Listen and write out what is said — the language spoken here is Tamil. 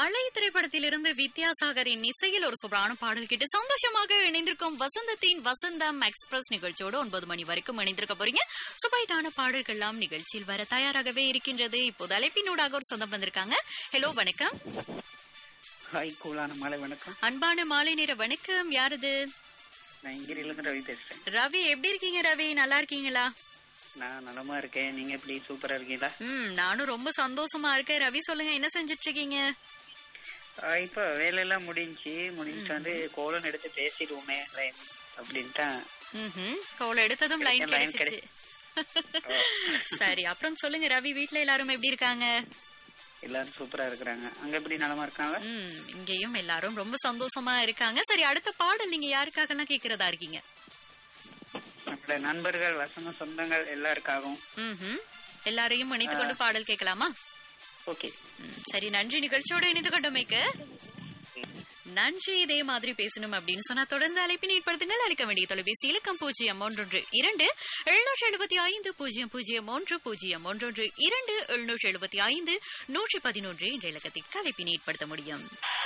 அலை திரைப்படத்திலிருந்து வித்யாசாகரின் இசையில் ஒரு சூப்பரான பாடல் கேட்டு சந்தோஷமாக இணைந்திருக்கும் வசந்தத்தின் வசந்தம் எக்ஸ்பிரஸ் நிகழ்ச்சியோடு ஒன்பது மணி வரைக்கும் இணைந்திருக்க போறீங்க சுபைட்டான பாடல்கள்லாம் நிகழ்ச்சியில் வர தயாராகவே இருக்கின்றது இப்போது அழைப்பினூடாக ஒரு சொந்தம் வந்திருக்காங்க ஹலோ வணக்கம் ஹாய் கூலான மாலை வணக்கம் அன்பான மாலை நேர வணக்கம் யாரது நான் இங்கிரிலேருந்து ரவி பேசுறேன் ரவி எப்படி இருக்கீங்க ரவி நல்லா இருக்கீங்களா நான் நலமா இருக்கேன் நீங்க எப்படி சூப்பரா இருக்கீங்களா ம் நானும் ரொம்ப சந்தோஷமா இருக்கேன் ரவி சொல்லுங்க என்ன செஞ்சுட்டு இருக்கீங்க ஆஹ் இப்ப வேலையெல்லாம் முடிஞ்சு முடிஞ்சுட்டு வந்து கோலம் எடுத்து பேசிடுவோமே லைன் அப்படின்ட்டு ம்ஹும். கோல் எடுத்ததும் லைன் line கிடைச்சிச்சு சரி அப்புறம் சொல்லுங்க ரவி வீட்ல எல்லாரும் எப்படி இருக்காங்க எல்லாரும் சூப்பரா இருக்கிறாங்க அங்க எப்படி நலமா இருக்காங்க ம் இங்கேயும் எல்லாரும் ரொம்ப சந்தோஷமா இருக்காங்க சரி அடுத்த பாடல் நீங்க யாருக்காகலாம் கேக்குறதா இருக்கீங்க நம்மளோட நண்பர்கள் வசந்த சொந்தங்கள் எல்லாருக்காகவும் ம்ஹும். எல்லாரையும் இணைத்து கொண்டு பாடல் கேட்கலாமா ஓகே ம், சரி நன்றி நிகழ்ச்சியோட இணைந்து கொண்டமைக்கு நன்றி இதே மாதிரி பேசணும் அப்படின்னு சொன்னா தொடர்ந்து அழைப்பினை ஏற்படுத்துங்கள் அளிக்க வேண்டிய தொலைபேசி இலக்கம் பூஜ்ஜியம் ஒன்றொன்று இரண்டு எழுநூற்றி எழுபத்தி ஐந்து பூஜ்ஜியம் பூஜ்ஜியம் ஒன்று பூஜ்ஜியம் ஒன்றொன்று இரண்டு எழுநூற்றி எழுபத்தி ஐந்து நூற்றி பதினொன்று என்ற இலக்கத்திற்கு அழைப்பினை ஏற்படுத்த முடியும்